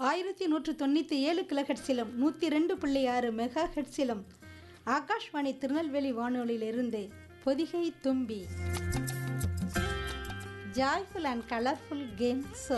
ஆயிரத்தி நூற்று தொண்ணூற்றி ஏழு கிலோஹெட்ஸிலும் நூற்றி ரெண்டு புள்ளி ஆறு மெகா ஹெட்ஸிலும் ஆகாஷ்வாணி திருநெல்வேலி வானொலியிலிருந்து பொதிகை தும்பி joyful and colorful game show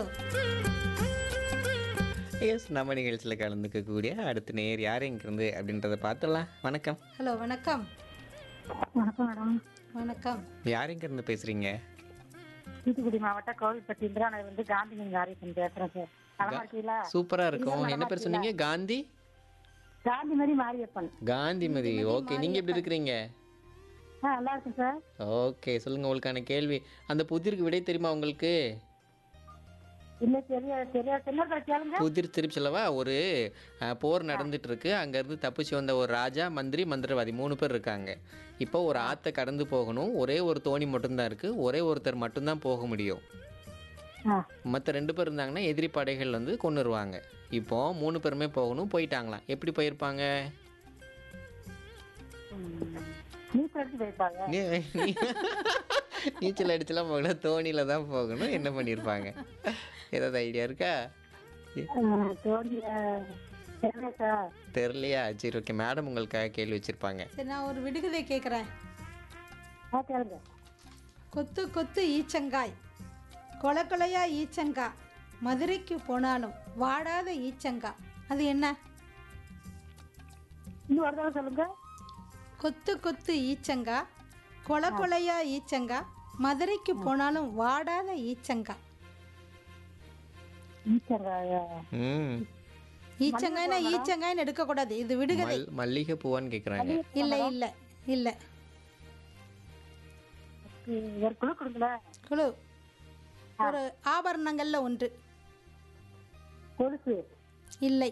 எஸ் நம்ம நிகழ்ச்சியில் கலந்துக்கக்கூடிய அடுத்த நேர் யார் இங்கிருந்து அப்படின்றத பார்த்துடலாம் வணக்கம் ஹலோ வணக்கம் வணக்கம் மேடம் வணக்கம் யார் இங்கிருந்து பேசுகிறீங்க தூத்துக்குடி மாவட்டம் கோவில்பட்டி இந்திரா நகர் வந்து காந்திங்க ஆரியப்பன் பேசுறேன் சார் நலமா இருக்கீங்களா சூப்பராக இருக்கும் என்ன பேர் சொன்னீங்க காந்தி காந்திமதி மாரியப்பன் காந்திமதி ஓகே நீங்கள் எப்படி இருக்கிறீங்க ஆ நல்லா இருக்கும் சார் ஓகே சொல்லுங்கள் உங்களுக்கான கேள்வி அந்த புதிருக்கு விடை தெரியுமா உங்களுக்கு இல்ல தெரிய தெரிய சின்ன கேளுங்க புதிர் திருப்பி சொல்லவா ஒரு அஹ், போர் நடந்துட்டு இருக்கு அங்கேருந்து தப்பிச்சு வந்த ஒரு ராஜா மந்திரி மந்திரவாதி மூணு பேர் இருக்காங்க இப்போ ஒரு ஆற்றை கடந்து போகணும் ஒரே ஒரு தோணி மட்டும்தான் இருக்கு ஒரே ஒருத்தர் மட்டும்தான் போக முடியும் ஆ மற்ற ரெண்டு பேர் இருந்தாங்கன்னா எதிரி படைகள் வந்து கொண்டுருவாங்க இப்போ மூணு பேருமே போகணும் போயிட்டாங்களாம் எப்படி போயிருப்பாங்க நீச்சல் எடுத்து வைப்பாங்க நீ நீ- நீச்சல் அடிச்சுலாம் போகணும் தோணியில் தான் போகணும் என்ன பண்ணியிருப்பாங்க ஏதாவது ஐடியா இருக்கா தோண்டி தெரியல சார் தெரியலையா சரி ஓகே மேடம் உங்களுக்காக கேள்வி வச்சுருப்பாங்க சரி நான் ஒரு விடுகதை கேட்குறேன் ஆ கேளுங்க கொத்து கொத்து ஈச்சங்காய் கொல கொலையா ஈச்சங்கா மதுரைக்கு போனாலும் வாடாத ஈச்சங்கா அது என்ன இன்னும் ஒரு தடவை சொல்லுங்க கொத்து கொத்து ஈச்சங்கா கொல கொலையா ஈச்சங்கா மதுரைக்கு போனாலும் வாடாத ஈச்சங்கா நீச்சங்காயா ம் ஈச்சங்காய்னா ஈச்சங்காய்னு எடுக்கக்கூடாது இது விடுகதை மல் மல்லிகை பூவான்னு கேட்குறாங்க இல்லை இல்லை இல்லை ஒரு குழு கொடுங்களேன் குழு ஒரு ஆபரணங்கள்ல ஒன்று கொலுசு இல்லை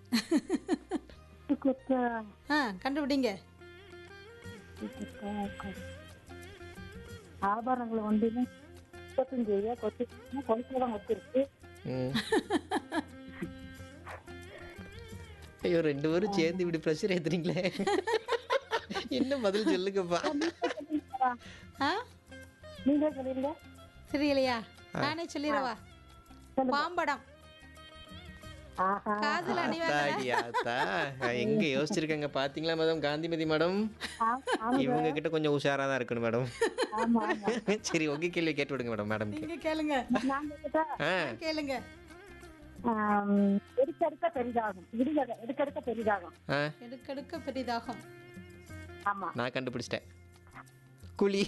கொத்து ஆ கண்டுபிடிங்க ஆபரணங்கள் ஒன்றுமே கொத்தஞ்சு கொத்து கொலுசுல தான் கொத்து இருக்கு ம் ஐயோ ரெண்டு பேரும் சேர்ந்து இப்படி ப்ரெஷர் ஏத்துறீங்களே என்ன பதில் சொல்லுங்கப்பா ஆ நீங்க சொல்லுங்க தெரியலையா நானே சொல்லிடவா பாம்படம் ஆஹா காதுல அணிவாங்க அத்தாடி ஆத்தா எங்க யோசிச்சிருக்காங்க பாத்தீங்களா மேடம் காந்திமதி மேடம் இவங்க கிட்ட கொஞ்சம் உஷாரா தான் இருக்கணும் மேடம் ஆமா சரி உங்க கேள்வி கேட்டு விடுங்க மேடம் மேடம்க்கு நீங்க கேளுங்க நாங்க கிட்ட ஆ கேளுங்க ஆம், எடுக்க எடுக்க பெரிதாகும் இடிங்க எடுக்க எடுக்க பெரிதாகும் ஆ எடுக்கெடுக்க பெரிதாகும் ஆமா நான் கண்டுபிடிச்சிட்டேன் குழி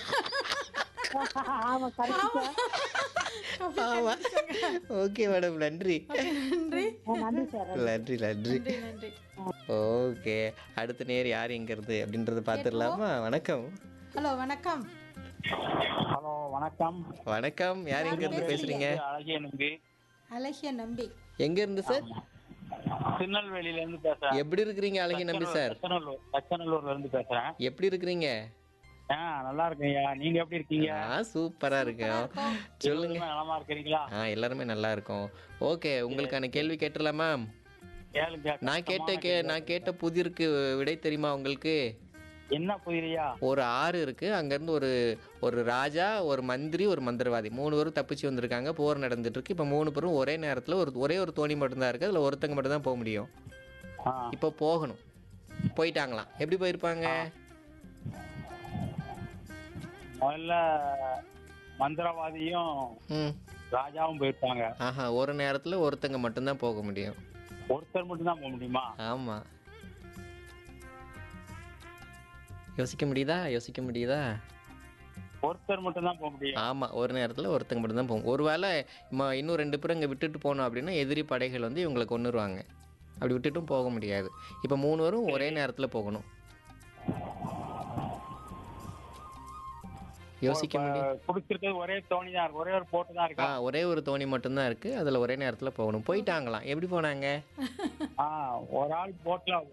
ஆமா கரெக்ட் ஆமா ஓகே மேடம் நன்றி நன்றி நன்றி சார் நன்றி நன்றி நன்றி நன்றி ஓகே அடுத்த நேர் யார் எங்க இருந்து அப்படின்றத பார்த்துடலாமா வணக்கம் ஹலோ வணக்கம் ஹலோ வணக்கம் வணக்கம் யார் எங்க இருந்து பேசுறீங்க அழகிய நம்பி அழகிய நம்பி எங்க இருந்து சார் திருநெல்வேலியில இருந்து பேசுறேன் எப்படி இருக்கிறீங்க அழகி நம்பி சார் தச்சநல்லூர் தச்சநல்லூர்ல இருந்து பேசுறேன் எப்படி இருக்கிறீங்க ஆ நல்லா இருக்கேன்யா நீங்க எப்படி இருக்கீங்க ஆ சூப்பரா இருக்கோம் சொல்லுங்க எல்லாருமே நலமா இருக்கிறீங்களா ஆ எல்லாருமே நல்லா இருக்கும் ஓகே உங்களுக்கான கேள்வி கேட்டுடலாமா கேளுங்க நான் கேட்ட கே நான் கேட்ட புதிருக்கு விடை தெரியுமா உங்களுக்கு என்ன புதிரியா ஒரு ஆறு இருக்கு அங்கேருந்து ஒரு ஒரு ராஜா ஒரு மந்திரி ஒரு மந்திரவாதி மூணு பேரும் தப்பிச்சு வந்திருக்காங்க போர் நடந்துட்டு இருக்கு இப்போ மூணு பேரும் ஒரே நேரத்தில் ஒரு ஒரே ஒரு தோணி மட்டும்தான் இருக்கு அதில் ஒருத்தங்க மட்டும் தான் போக முடியும் ஆ இப்போ போகணும் போயிட்டாங்களாம் எப்படி போயிருப்பாங்க முதல்ல மந்திரவாதியும் ம் ராஜாவும் போயிருப்பாங்க ஆஹா ஒரு நேரத்தில் ஒருத்தங்க மட்டும்தான் போக முடியும் ஒருத்தர் மட்டும் தான் போக முடியுமா ஆமாம் யோசிக்க முடியுதா யோசிக்க முடியுதா ஒருத்தர் மட்டும் தான் போக முடியும் ஆமாம் ஒரு நேரத்தில் ஒருத்தங்க மட்டும்தான் போகும் ஒருவேளை ம இன்னும் ரெண்டு பேரும் இங்கே விட்டுட்டு போனோம் அப்படின்னா எதிரி படைகள் வந்து இவங்களை கொண்டுருவாங்க அப்படி விட்டுட்டும் போக முடியாது இப்போ மூணு பேரும் ஒரே நேரத்தில் போகணும் யோசிக்க முடியும் குடிச்சிருக்கிறது ஒரே தோணி தான் இருக்கு ஒரே ஒரு போட்டு தான் ஆ இருக்கா ஒரே ஒரு தோணி மட்டும்தான் இருக்குது அதில் ஒரே நேரத்தில் போகணும் போயிட்டாங்களாம் எப்படி போனாங்க ஆ ஒரு ஆள் போட்ல